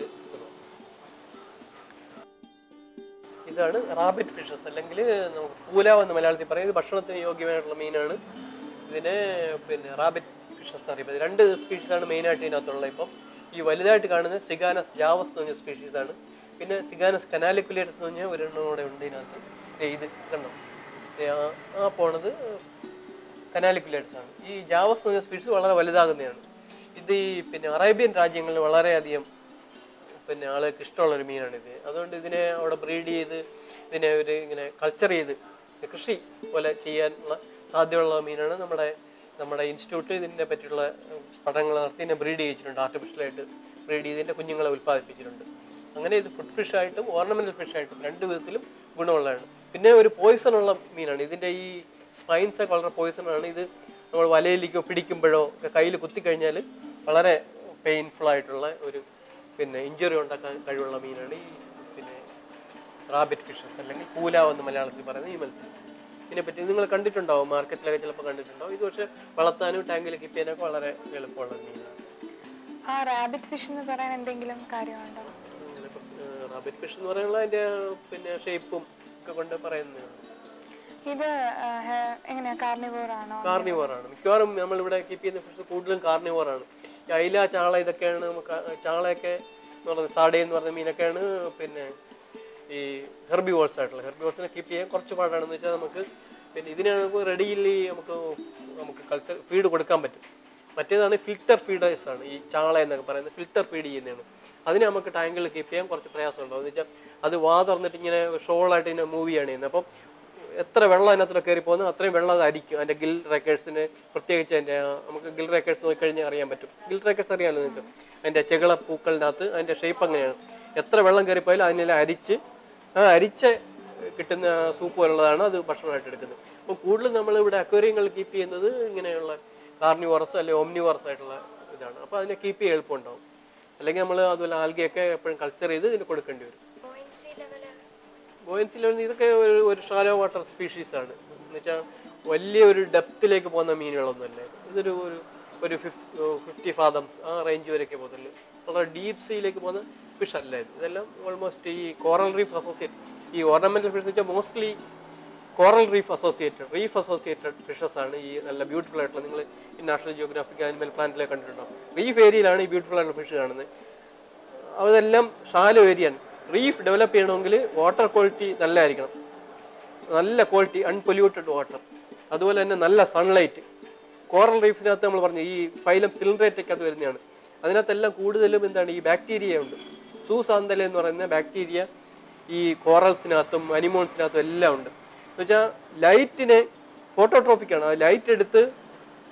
ഇതാണ് റാബിറ്റ് ഫിഷസ് അല്ലെങ്കിൽ നമുക്ക് പൂലാവ് എന്ന് മലയാളത്തിൽ പറയും ഇത് ഭക്ഷണത്തിന് യോഗ്യമായിട്ടുള്ള മീനാണ് ഇതിനെ പിന്നെ റാബിറ്റ് ഫിഷസ് എന്ന് അറിയുന്നത് രണ്ട് സ്പീഷീസാണ് മെയിനായിട്ട് ഇതിനകത്തുള്ളത് ഇപ്പം ഈ വലുതായിട്ട് കാണുന്നത് സിഗാനസ് ജാവസ് എന്ന് പറഞ്ഞ സ്പീഷീസാണ് പിന്നെ സിഗാനസ് കനാലിക്കുലേറ്റസ് എന്ന് പറഞ്ഞാൽ ഒരെണ്ണം കൂടെ ഉണ്ട് ഇതിനകത്ത് ദേ ഇത് കണ്ടോ ദേ ആ ആ പോണത് കനാലിക്കുലേറ്റസ് ആണ് ഈ ജാവസ് എന്ന് പറഞ്ഞ സ്പീഷീസ് വളരെ വലുതാകുന്നതാണ് ഇത് ഈ പിന്നെ അറേബ്യൻ രാജ്യങ്ങളിൽ വളരെയധികം പിന്നെ ആളുകൾക്ക് ഇഷ്ടമുള്ള ഒരു മീനാണ് ഇത് അതുകൊണ്ട് ഇതിനെ അവിടെ ബ്രീഡ് ചെയ്ത് ഇതിനെ ഒരു ഇങ്ങനെ കൾച്ചർ ചെയ്ത് കൃഷി പോലെ ചെയ്യാനുള്ള സാധ്യതയുള്ള മീനാണ് നമ്മുടെ നമ്മുടെ ഇൻസ്റ്റിറ്റ്യൂട്ട് ഇതിനെ പറ്റിയുള്ള ഉം, പഠനങ്ങൾ നടത്തി ഇതിനെ ബ്രീഡ് ചെയ്യിച്ചിട്ടുണ്ട് ആർട്ടിഫിഷ്യലായിട്ട് ബ്രീഡ് ചെയ്ത് ഇതിൻ്റെ കുഞ്ഞുങ്ങളെ ഉൽപ്പാദിപ്പിച്ചിട്ടുണ്ട് അങ്ങനെ ഇത് ഫുഡ് ഫിഷ് ആയിട്ടും ഓർണമെന്റൽ ഫിഷ് ആയിട്ടും രണ്ട് വിധത്തിലും ഗുണമുള്ളതാണ് പിന്നെ ഒരു പോയിസൺ ഉള്ള മീനാണ് ഇതിൻ്റെ ഈ സ്പൈൻസ് ഒക്കെ വളരെ പോയിസൺ ആണ് ഇത് നമ്മൾ വലയിലേക്കോ പിടിക്കുമ്പോഴോ ഒക്കെ കയ്യിൽ കുത്തിക്കഴിഞ്ഞാൽ വളരെ പെയിൻഫുൾ ആയിട്ടുള്ള ഒരു പിന്നെ ഇഞ്ചുറി ഉണ്ടാക്കാൻ കഴിവുള്ള മീനാണ് ഈ പിന്നെ റാബിറ്റ് ഫിഷസ് അല്ലെങ്കിൽ പൂലാവ് എന്ന് മലയാളത്തിൽ പറയുന്ന ഈ മത്സ്യം ഇതിനെപ്പറ്റി നിങ്ങൾ കണ്ടിട്ടുണ്ടാവും മാർക്കറ്റിലൊക്കെ ചിലപ്പോൾ കണ്ടിട്ടുണ്ടാവും ഇത് പക്ഷേ വളർത്താനും ടാങ്കിൽ കീപ്പ് ചെയ്യാനൊക്കെ വളരെ എളുപ്പമുള്ള ഒരു മീനാണ് ആ റാബിറ്റ് ഫിഷ് എന്ന് പറയാൻ എന്തെങ്കിലും കാര്യമുണ്ടോ റാബിറ്റ് ഫിഷ് എന്ന് പറയുന്നത് അതിൻ്റെ പിന്നെ ഷേപ്പും ഒക്കെ കൊണ്ട് പറയുന്നതാണ് ഇത് ആ, ഹെ- എങ്ങനെയാ കാർണിവോർ ആണോ കാർണിവോറാണ് മിക്കവാറും നമ്മളിവിടെ കീപ്പ് ചെയ്യുന്ന ഫിഷ് കൂടുതലും കാർണിവോറാണ് ഈ അയില ചാള ഇതൊക്കെയാണ് നമുക്ക് ആ- ചാളയൊക്കെ എന്ന് പറയുന്നത് സാഡേ എന്ന് പറയുന്ന മീനൊക്കെയാണ് പിന്നെ ഈ ഹെർബിവോൾസ് ആയിട്ടുള്ള ഹെർബിവോൾസിനെ കീപ്പ് ചെയ്യാൻ കുറച്ച് പാടാണെന്ന് വെച്ചാൽ നമുക്ക് പിന്നെ ഇതിനെ നമുക്ക് റെഡിയിലി നമുക്ക് നമുക്ക് കൾച്ചർ ഫീഡ് കൊടുക്കാൻ പറ്റും മറ്റേതാണ് ഫിൽറ്റർ ഫീഡേഴ്സ് ആണ് ഈ ചാള എന്നൊക്കെ പറയുന്നത് ഫിൽറ്റർ ഫീഡ് ചെയ്യുന്നതാണ് അതിനെ നമുക്ക് ടാങ്കിൽ കീപ്പ് ചെയ്യാൻ കുറച്ച് പ്രയാസമുണ്ടാവും എന്ന് വെച്ചാൽ അത് വാ തുറന്നിട്ട് ഇങ്ങനെ ഷോളായിട്ട് ഇങ്ങനെ മൂവ് ചെയ്യാണ് ചെയ്യുന്നത് അപ്പം എത്ര വെള്ളം അതിനകത്തൂടെ കയറി പോകുന്നു അത്രയും വെള്ളം അത് അരിക്കും അതിൻ്റെ ഗിൽ റേക്കേഴ്സിന് പ്രത്യേകിച്ച് അതിൻ്റെ ആ, നമുക്ക് ഗിൽ റേക്കേഴ്സ് നോക്കിക്കഴിഞ്ഞാൽ അറിയാൻ പറ്റും ഗിൽ റേക്കേഴ്സ് അറിയാമല്ലോ നിങ്ങൾക്ക് അതിൻ്റെ ചെകിള പൂക്കളിനകത്ത് അതിൻ്റെ ഷേപ്പ് അങ്ങനെയാണ് എത്ര വെള്ളം കയറിപ്പോയാലും അതിനെല്ലാം അരിച്ച് ആ അരിച്ച കിട്ടുന്ന സൂപ്പ് പോലുള്ളതാണ് അത് ഭക്ഷണമായിട്ട് എടുക്കുന്നത് അപ്പോൾ കൂടുതലും നമ്മൾ ഇവിടെ അക്വേറിയങ്ങൾ കീപ്പ് ചെയ്യുന്നത് ഇങ്ങനെയുള്ള കാർണിവോറസ് അല്ലെങ്കിൽ ഓംനിവോറസ് ആയിട്ടുള്ള ഇതാണ് അപ്പോൾ അതിനെ കീപ്പ് ചെയ്യാൻ എളുപ്പമുണ്ടാവും അല്ലെങ്കിൽ നമ്മൾ അതുപോലെ ആൽഗയൊക്കെ എപ്പോഴും കൾച്ചർ ചെയ്ത് ഇതിന് കൊടുക്കേണ്ടി വരും പോയിൻസി ലെവല് ബോയൻസി ലെവൽ ഇതൊക്കെ ഒരു ഒരു ഷാലോ വാട്ടർ സ്പീഷീസ് ആണ് എന്ന് വെച്ചാൽ വലിയ ഒരു ഡെപ്തിലേക്ക് പോകുന്ന മീനുകളൊന്നുമല്ല ഇതൊരു ഒരു ഒരു ഫിഫ്റ്റി ഫാദംസ് ആ റേഞ്ച് വരെയൊക്കെ പോകുന്നുള്ളൂ വളരെ ഡീപ് സീയിലേക്ക് പോകുന്ന ഫിഷ് അല്ല ഇത് ഇതെല്ലാം ഓൾമോസ്റ്റ് ഈ കോറൽ റീഫ് അസോസിയേറ്റ് ഈ ഓർണമെന്റൽ ഫിഷ് എന്ന് വെച്ചാൽ mostly coral reef associated reef associated fishes ആണ് ഈ നല്ല ബ്യൂട്ടിഫുൾ ആയിട്ടുള്ള നിങ്ങൾ ഈ നാഷണൽ ജിയോഗ്രാഫിക് ആനിമൽ പ്ലാന്റിലൊക്കെ കണ്ടിട്ടുണ്ടോ റീഫ് ഏരിയയിലാണ് ഈ ബ്യൂട്ടിഫുൾ ആയിട്ടുള്ള ഫിഷ് കാണുന്നത് അതെല്ലാം ഷാലോ ഏരിയയാണ് റീഫ് ഡെവലപ്പ് ചെയ്യണമെങ്കിൽ വാട്ടർ ക്വാളിറ്റി നല്ലതായിരിക്കണം നല്ല ക്വാളിറ്റി അൺപൊല്യൂട്ടഡ് വാട്ടർ അതുപോലെ തന്നെ നല്ല സൺലൈറ്റ് കോറൽ റീഫിനകത്ത് നമ്മൾ പറഞ്ഞു ഈ ഫൈലം സിലിണ്ടറേറ്റ് ഒക്കെ അത് വരുന്നതാണ് അതിനകത്തെല്ലാം കൂടുതലും എന്താണ് ഈ ബാക്ടീരിയ ഉണ്ട് സൂസാന്തല എന്ന് പറയുന്ന ബാക്ടീരിയ ഈ കോറൽസിനകത്തും അനിമോൺസിനകത്തും എല്ലാം ഉണ്ട് എന്ന് വെച്ചാൽ ലൈറ്റിനെ ഫോട്ടോട്രോപ്പിക് ആണ് ആ ലൈറ്റ് എടുത്ത്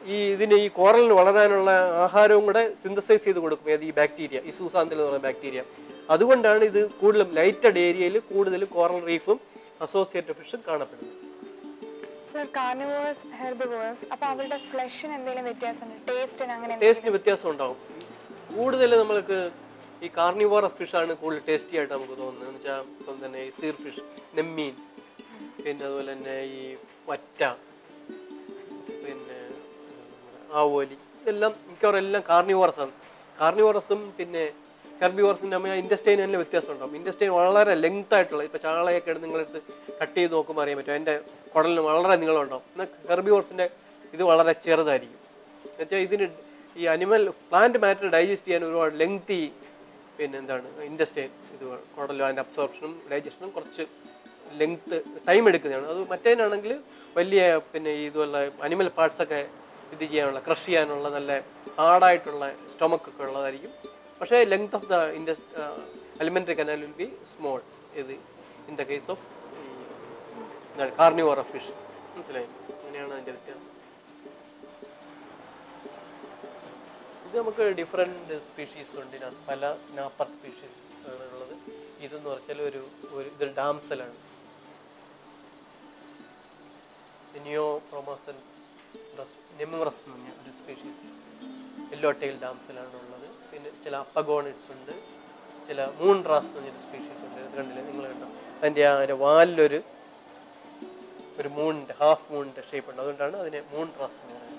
ഈ ഇതിന് ഈ കോറലിന് വളരാനുള്ള ആഹാരവും കൂടെ സിന്തസൈസ് ചെയ്ത് കൊടുക്കും ഏത് ഈ ബാക്ടീരിയ ഈ സൂസാന്തിൽ എന്ന് പറയുന്ന ബാക്ടീരിയ അതുകൊണ്ടാണ് ഇത് കൂടുതലും ലൈറ്റഡ് ഏരിയയിൽ കൂടുതൽ കോറൽ റീഫും അസോസിയേറ്റഡ് ഫിഷും കാണപ്പെടുന്നത് സർ കാർണിവേഴ്സ് ഹെർബിവേഴ്സ് അപ്പൊ അവരുടെ ഫ്ലഷിന് എന്തെങ്കിലും വ്യത്യാസമുണ്ട് ടേസ്റ്റിന് അങ്ങനെ ടേസ്റ്റിന് വ്യത്യാസം ഉണ്ടാവും കൂടുതൽ നമ്മൾക്ക് ഈ കാർണിവോറസ് ഫിഷാണ് കൂടുതൽ ടേസ്റ്റി ആയിട്ട് നമുക്ക് തോന്നുന്നത് എന്ന് വെച്ചാൽ ഇപ്പം തന്നെ ഈ സീർ ഫിഷ് നെമ്മീൻ പിന്നെ അതുപോലെ തന്നെ ഈ വറ്റ പിന്നെ ആവോലി ഇതെല്ലാം മിക്കവാറും എല്ലാം കാർണിവോറസ് ആണ് കാർണിവോറസും പിന്നെ ഹെർബിവോറസിൻ്റെ അമ്മ ഇൻഡസ്റ്റൈൻ തന്നെ വ്യത്യാസം ഉണ്ടാവും ഇൻഡസ്റ്റൈൻ വളരെ ലെങ്ത് ആയിട്ടുള്ള ഇപ്പോൾ ചാളയൊക്കെ എടുത്ത് നിങ്ങളെടുത്ത് കട്ട് ചെയ്ത് നോക്കുമ്പോൾ അറിയാൻ പറ്റും അതിൻ്റെ കുടലിന് വളരെ നീളം ഉണ്ടാവും എന്നാൽ ഹെർബിവോറസിൻ്റെ ഇത് വളരെ ചെറുതായിരിക്കും എന്നുവെച്ചാൽ ഇതിന് ഈ അനിമൽ പ്ലാന്റ് മാറ്റർ ഡൈജസ്റ്റ് ചെയ്യാൻ ഒരുപാട് ലെങ്തി പിന്നെ എന്താണ് ഇൻഡസ്റ്റൈൻ ഇത് കുടലും അതിൻ്റെ അബ്സോർപ്ഷനും ഡൈജഷനും കുറച്ച് ലെങ്ത് ടൈം എടുക്കുന്നതാണ് അത് മറ്റേനാണെങ്കിൽ വലിയ പിന്നെ ഈ ഇതുപോലെ അനിമൽ പാർട്സൊക്കെ ഇത് ചെയ്യാനുള്ള ക്രഷ് ചെയ്യാനുള്ള നല്ല ഹാർഡായിട്ടുള്ള സ്റ്റൊമക്ക് ഒക്കെ ഉള്ളതായിരിക്കും പക്ഷേ ലെങ്ത് ഓഫ് ദ ഇൻഡസ് alimentary canal will be small ഇത് ഇൻ ദ കേസ് ഓഫ് എന്താണ് കാർണിവോർ ഓഫ് ഫിഷ് മനസ്സിലായി അങ്ങനെയാണ് അതിൻ്റെ വ്യത്യാസം ഇത് നമുക്ക് ഡിഫറെൻറ്റ് സ്പീഷീസ് ഉണ്ട് ഇതിനകത്ത് പല സ്നാപ്പർ സ്പീഷീസ് ആണ് ഉള്ളത് ഇതെന്ന് പറഞ്ഞാൽ ഒരു ഒരു ഇതൊരു ഡാംസലാണ് നിയോ പ്രൊമോസൻ നെമറസ് എന്ന് പറഞ്ഞ ഒരു സ്പീഷീസ് യെല്ലോ ടൈൽ ഡാംസലാണ് ഉള്ളത് പിന്നെ ചില അപ്പഗോണിറ്റ്സ് ഉണ്ട് ചില മൂൺ റാസ് എന്ന് പറഞ്ഞൊരു സ്പീഷീസ് ഉണ്ട് ഇത് കണ്ടില്ലേ നിങ്ങൾ കണ്ടോ അതിൻ്റെ ആ അതിൻ്റെ വാലിലൊരു ഒരു മൂണിൻ്റെ ഹാഫ് മൂണിൻ്റെ ഷേപ്പ് ഉണ്ട് അതുകൊണ്ടാണ് അതിനെ മൂൺ റാസ് എന്ന് പറയുന്നത്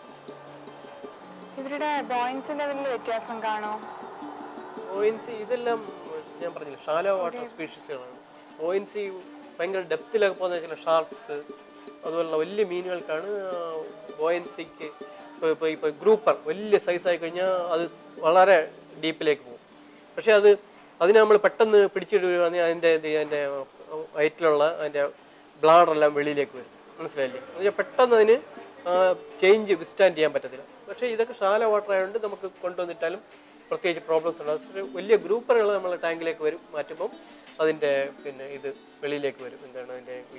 ഇവരുടെ ബോയിൻസ് ലെവലിൽ വ്യത്യാസം കാണോ ഓയിൻസി ഇതെല്ലാം ഞാൻ പറഞ്ഞില്ല ഷാലോ വാട്ടർ സ്പീഷീസുകളാണ് ഓയിൻസി ഭയങ്കര ഡെപ്തിലൊക്കെ പോകുന്ന ചില ഷാർക്സ് അതുപോലുള്ള വലിയ മീനുകൾക്കാണ് ബോയൻസിക്ക് ഇപ്പോൾ ഇപ്പോൾ ഇപ്പോൾ ഗ്രൂപ്പർ വലിയ സൈസായി കഴിഞ്ഞാൽ അത് വളരെ ഡീപ്പിലേക്ക് പോകും പക്ഷേ അത് അതിനെ നമ്മൾ പെട്ടെന്ന് പിടിച്ചിടുകയാണെങ്കിൽ അതിൻ്റെ ഇത് അതിൻ്റെ വയറ്റിലുള്ള അതിൻ്റെ ബ്ലാഡറെല്ലാം വെളിയിലേക്ക് വരും മനസ്സിലായില്ലേ എന്ന് വെച്ചാൽ പെട്ടെന്ന് അതിന് ചേഞ്ച് വിസ്റ്റാൻഡ് ചെയ്യാൻ പറ്റത്തില്ല പക്ഷേ ഇതൊക്കെ ശാല വാട്ടർ ആയതുകൊണ്ട് നമുക്ക് കൊണ്ടുവന്നിട്ടാലും പ്രത്യേകിച്ച് പ്രോബ്ലംസ് ഉണ്ടാകും പക്ഷേ വലിയ ഗ്രൂപ്പറുകൾ നമ്മൾ ടാങ്കിലേക്ക് വരും മാറ്റുമ്പം അതിൻ്റെ പിന്നെ ഇത് വെളിയിലേക്ക് വരും എന്താണ് അതിൻ്റെ ഈ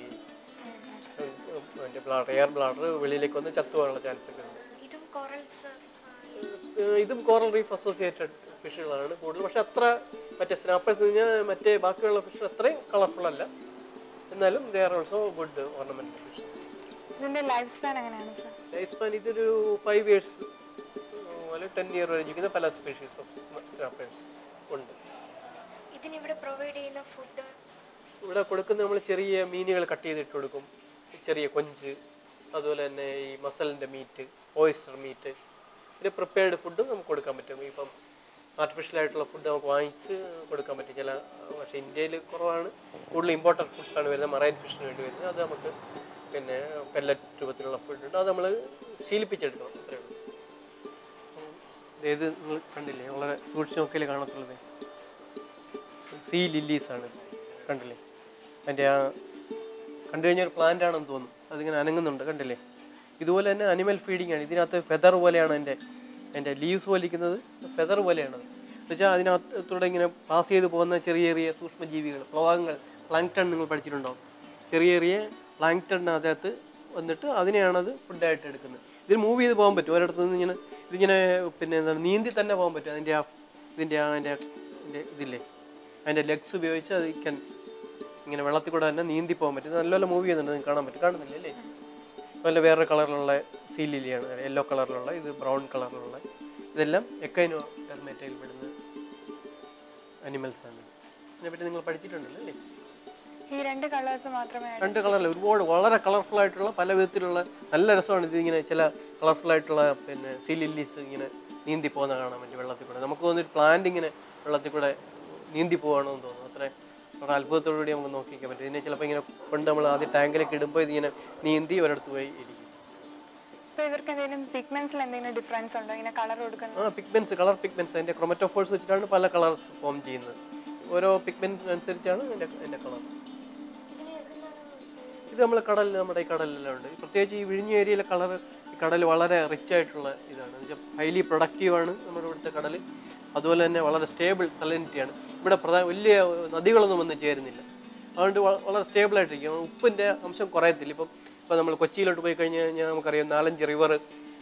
അതിൻ്റെ ബ്ലാഡർ എയർ ബ്ലാഡർ വെളിയിലേക്ക് വന്ന് ചത്തുപോകാനുള്ള ചാൻസ് ഒക്കെ ഉണ്ട് ഇതും കോറൽസ് ഏഹ് ഇതും കോറൽ റീഫ് അസോസിയേറ്റഡ് ഫിഷുകളാണ് കൂടുതൽ പക്ഷെ അത്ര മറ്റേ സ്നാപ്പേഴ്സ് കഴിഞ്ഞാൽ മറ്റേ ബാക്കിയുള്ള ഫിഷ് അത്രയും കളർഫുൾ അല്ല എന്നാലും they are also good ornament fish ഇതിന്റെ ലൈഫ് സ്പാൻ എങ്ങനെയാണ് സർ ലൈഫ് സ്പാൻ ഇതൊരു ഫൈവ് ഇയേഴ്സ് അല്ലെങ്കിൽ ടെൻ ഇയർ വരെ ജീവിക്കുന്ന പല സ്പീഷീസ് ഓഫ് സ്നാപ്പേഴ്സ് ഉണ്ട് ഇതിനിവിടെ പ്രൊവൈഡ് ചെയ്യുന്ന ഫുഡ് ഇവിടെ കൊടുക്കുന്ന നമ്മൾ ചെറിയ മീനുകൾ കട്ട് ചെയ്തിട്ട് കൊടുക്കും ചെറിയ കൊഞ്ച് അതുപോലെ തന്നെ ഈ മസലിൻ്റെ മീറ്റ് ഓയിസ്റ്റർ മീറ്റ് ഇത് പ്രിപ്പയർഡ് ഫുഡ് നമുക്ക് കൊടുക്കാൻ പറ്റും ഇപ്പം ആർട്ടിഫിഷ്യൽ ആയിട്ടുള്ള ഫുഡ് നമുക്ക് വാങ്ങിച്ച് കൊടുക്കാൻ പറ്റും ചില പക്ഷേ ഇന്ത്യയിൽ കുറവാണ് കൂടുതൽ ഇമ്പോർട്ടൻറ്റ് ഫുഡ്സാണ് വരുന്നത് മറൈൻ ഫിഷിന് വേണ്ടി വരുന്നത് അത് നമുക്ക് പിന്നെ പെല്ലറ്റ് രൂപത്തിലുള്ള ഫുഡ് ഉണ്ട് അത് നമ്മൾ ശീലിപ്പിച്ചെടുക്കണം അത്രയേ ഉള്ളൂ ഉം. ദേ ഇത് നിങ്ങൾ കണ്ടില്ലേ വളരെ സൂക്ഷിച്ച് നോക്കിയാലേ കാണത്തുള്ളത് സീ ലില്ലീസ് ആണ് കണ്ടില്ലേ അതിൻ്റെ ആ കണ്ടു കഴിഞ്ഞാൽ പ്ലാന്റ് ആണെന്ന് തോന്നും അതിങ്ങനെ അനങ്ങുന്നുണ്ട് കണ്ടില്ലേ ഇതുപോലെ തന്നെ അനിമൽ ഫീഡിംഗ് ആണ് ഇതിനകത്ത് ഫെദർ പോലെയാണ് എൻ്റെ എൻ്റെ ലീവ്സ് പോലിരിക്കുന്നത് ഫെദർ പോലെയാണ് എന്നുവെച്ചാൽ അതിനകത്തൂടെ ഇങ്ങനെ പാസ് ചെയ്ത് പോകുന്ന ചെറിയ ചെറിയ സൂക്ഷ്മജീവികൾ പ്ലവാങ്ങൾ പ്ലാങ്ക്ടൺ നിങ്ങൾ പഠിച്ചിട്ടുണ്ടാവും ചെറിയ ചെറിയ പ്ലാങ്ക്ടണിനകത്ത് വന്നിട്ട് അതിനെയാണത് ഫുഡായിട്ട് എടുക്കുന്നത് ഇതിൽ മൂവ് ചെയ്ത് പോകാൻ പറ്റും ഒരിടത്ത് നിന്ന് ഇങ്ങനെ ഇതിങ്ങനെ പിന്നെ എന്താണ് നീന്തി തന്നെ പോകാൻ പറ്റും അതിൻ്റെ ആ ഇതിൻ്റെ ആ അതിൻ്റെ ഇതിൻ്റെ ഇതില്ലേ അതിൻ്റെ ലെഗ്സ് ഉപയോഗിച്ച് അത് can ഇങ്ങനെ വെള്ളത്തിൽ കൂടെ തന്നെ നീന്തി പോകാൻ പറ്റും ഇത് നല്ലപോലെ മൂവ് ചെയ്യുന്നുണ്ട് നിങ്ങൾക്ക് കാണാൻ പറ്റും കാണുന്നില്ല അല്ലേ നല്ല വേറെ കളറിലുള്ള സീ ലില്ലിയാണ് യെല്ലോ കളറിലുള്ള ഇത് ബ്രൗൺ കളറിലുള്ള ഇതെല്ലാം എക്കൈനോ ഡെർമേറ്റയിൽ പെടുന്ന അനിമൽസ് ആണ് ഇതിനെപ്പറ്റി നിങ്ങൾ പഠിച്ചിട്ടുണ്ടല്ലോ അല്ലേ ഈ രണ്ട് കളേഴ്സ് മാത്രമേ രണ്ട് കളറിൽ ഒരുപാട് വളരെ കളർഫുൾ ആയിട്ടുള്ള പല വിധത്തിലുള്ള നല്ല രസമാണ് ഇത് ഇങ്ങനെ ചില കളർഫുൾ ആയിട്ടുള്ള പിന്നെ സീ ലില്ലീസ് ഇങ്ങനെ നീന്തി പോകുന്ന കാണാൻ പറ്റും വെള്ളത്തിൽ കൂടെ നമുക്ക് തോന്നുന്നു പ്ലാന്റ് ഇങ്ങനെ വെള്ളത്തിൽ കൂടെ നീന്തി പോവാണെന്ന് തോന്നുന്നു അത്ര വളരെ അത്ഭുതത്തോടുകൂടി നമുക്ക് നോക്കിക്കാൻ പറ്റും ഇതിനെ ചിലപ്പോൾ ഇങ്ങനെ കൊണ്ട് നമ്മൾ ആദ്യം ടാങ്കിലേക്ക് ഇടുമ്പോൾ ഇതിങ്ങനെ നീന്തി ഒരിടത്ത് പോയി ഇരിക്കും ഇപ്പൊ ഇവർക്ക് എന്തെങ്കിലും പിഗ്മെന്റ്സിൽ എന്തെങ്കിലും ഡിഫറൻസ് ഉണ്ടോ ഇങ്ങനെ കളർ കൊടുക്കുന്നത് ആ പിഗ്മെന്റ്സ് കളർ പിഗ്മെന്റ്സ് അതിൻ്റെ ക്രൊമറ്റോഫോഴ്സ് വെച്ചിട്ടാണ് പല കളേഴ്സ് ഫോം ചെയ്യുന്നത് ഓരോ പിഗ്മെന്റ് അനുസരിച്ചാണ് അതിൻ്റെ അതിൻ്റെ കളർ ഇതിന് എവിടുന്നാണ് ഇത് നമ്മൾ കടലിൽ നമ്മുടെ ഈ കടലിലെല്ലാം ഉണ്ട് പ്രത്യേകിച്ച് ഈ വിഴിഞ്ഞ ഏരിയയിലെ കളർ ഈ കടൽ വളരെ റിച്ച് ആയിട്ടുള്ള ഇതാണ് എന്നുവെച്ചാൽ ഹൈലി പ്രൊഡക്റ്റീവാണ് നമ്മുടെ ഇവിടുത്തെ കടൽ അതുപോലെ തന്നെ വളരെ സ്റ്റേബിൾ സലനിറ്റിയാണ് ഇവിടെ പ്രധാന വലിയ നദികളൊന്നും വന്ന് ചേരുന്നില്ല അതുകൊണ്ട് വ- വളരെ സ്റ്റേബിൾ ആയിട്ടിരിക്കും ഉപ്പിൻ്റെ അംശം കുറയത്തില്ല ഇപ്പം ഇപ്പോൾ നമ്മൾ കൊച്ചിയിലോട്ട് പോയി കഴിഞ്ഞ് കഴിഞ്ഞാൽ നമുക്കറിയാം നാലഞ്ച് റിവർ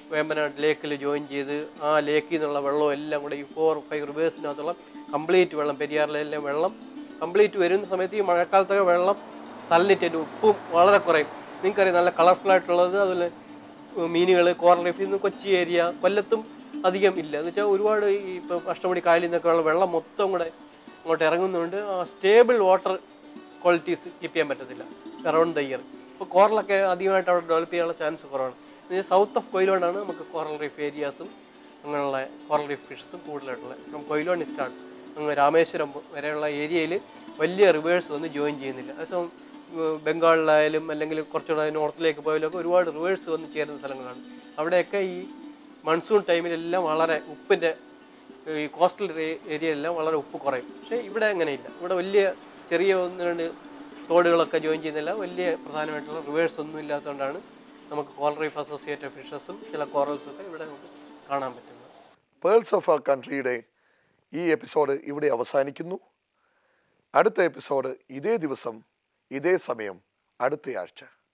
വേമ്പനാട് ലേക്കിൽ ജോയിൻ ചെയ്ത് ആ ലേക്കിൽ നിന്നുള്ള വെള്ളം എല്ലാം കൂടെ ഈ ഫോർ ഫൈവ് റിവേഴ്സിനകത്തുള്ള കംപ്ലീറ്റ് വെള്ളം പെരിയാറിലെല്ലാം വെള്ളം കംപ്ലീറ്റ് വരുന്ന സമയത്ത് ഈ മഴക്കാലത്തൊക്കെ വെള്ളം സലിനിറ്റിൻ്റെ ഉപ്പും വളരെ കുറയും നിങ്ങൾക്കറിയാം നല്ല കളർഫുൾ ആയിട്ടുള്ളത് അതുപോലെ മീനുകൾ കോറൽ റീഫിൽ നിന്ന് കൊച്ചി ഏരിയ കൊല്ലത്തും അധികം ഇല്ല എന്ന് വെച്ചാൽ ഒരുപാട് ഈ ഇപ്പോൾ അഷ്ടമുടി കായലിൽ നിന്നൊക്കെ ഉള്ള വെള്ളം മൊത്തം കൂടെ അങ്ങോട്ട് ഇറങ്ങുന്നതുകൊണ്ട് ആ സ്റ്റേബിൾ വാട്ടർ ക്വാളിറ്റീസ് കീപ്പ് ചെയ്യാൻ പറ്റത്തില്ല അറൗണ്ട് ദ ഇയർ ഇപ്പോൾ കോറലൊക്കെ അധികമായിട്ട് അവിടെ ഡെവലപ്പ് ചെയ്യാനുള്ള ചാൻസ് കുറവാണ് സൗത്ത് ഓഫ് കൊയിലോണ്ടാണ് നമുക്ക് കോറൽ റീഫ് ഏരിയാസും അങ്ങനെയുള്ള കോറൽ റീഫ് ഫിഷസും കൂടുതലായിട്ടുള്ളത് ഫ്രം കൊയിലോൺ സ്റ്റാർട്ട് അങ്ങ് രാമേശ്വരം വരെയുള്ള ഏരിയയിൽ വലിയ റിവേഴ്സ് ഒന്നും ജോയിൻ ചെയ്യുന്നില്ല അതേസമയം ഉം, ബംഗാളിലായാലും അല്ലെങ്കിൽ കുറച്ചുകൂടെ നോർത്തിലേക്ക് പോയാലൊക്കെ ഒരുപാട് റിവേഴ്സ് വന്ന് ചേരുന്ന സ്ഥലങ്ങളാണ് അവിടെയൊക്കെ ഈ മൺസൂൺ ടൈമിലെല്ലാം വളരെ ഉപ്പിൻ്റെ ഈ കോസ്റ്റൽ ഏരിയയിലെല്ലാം വളരെ ഉപ്പ് കുറയും പക്ഷേ ഇവിടെ അങ്ങനെയില്ല ഇവിടെ വലിയ ചെറിയ ഒന്ന് രണ്ട് തോടുകളൊക്കെ ജോയിൻ ചെയ്യുന്നില്ല വലിയ പ്രധാനമായിട്ടുള്ള റിവേഴ്സ് ഒന്നും ഇല്ലാത്തതുകൊണ്ടാണ് നമുക്ക് കോറൽ റീഫ് അസോസിയേറ്റഡ് ഫിഷസും ചില കോറൽസും ഒക്കെ ഇവിടെ നമുക്ക് കാണാൻ പറ്റുന്നത് പേൾസ് ഓഫ് ആ കൺട്രിയുടെ ഈ എപ്പിസോഡ് ഇവിടെ അവസാനിക്കുന്നു അടുത്ത എപ്പിസോഡ് ഇതേ ദിവസം ഇതേ സമയം അടുത്തയാഴ്ച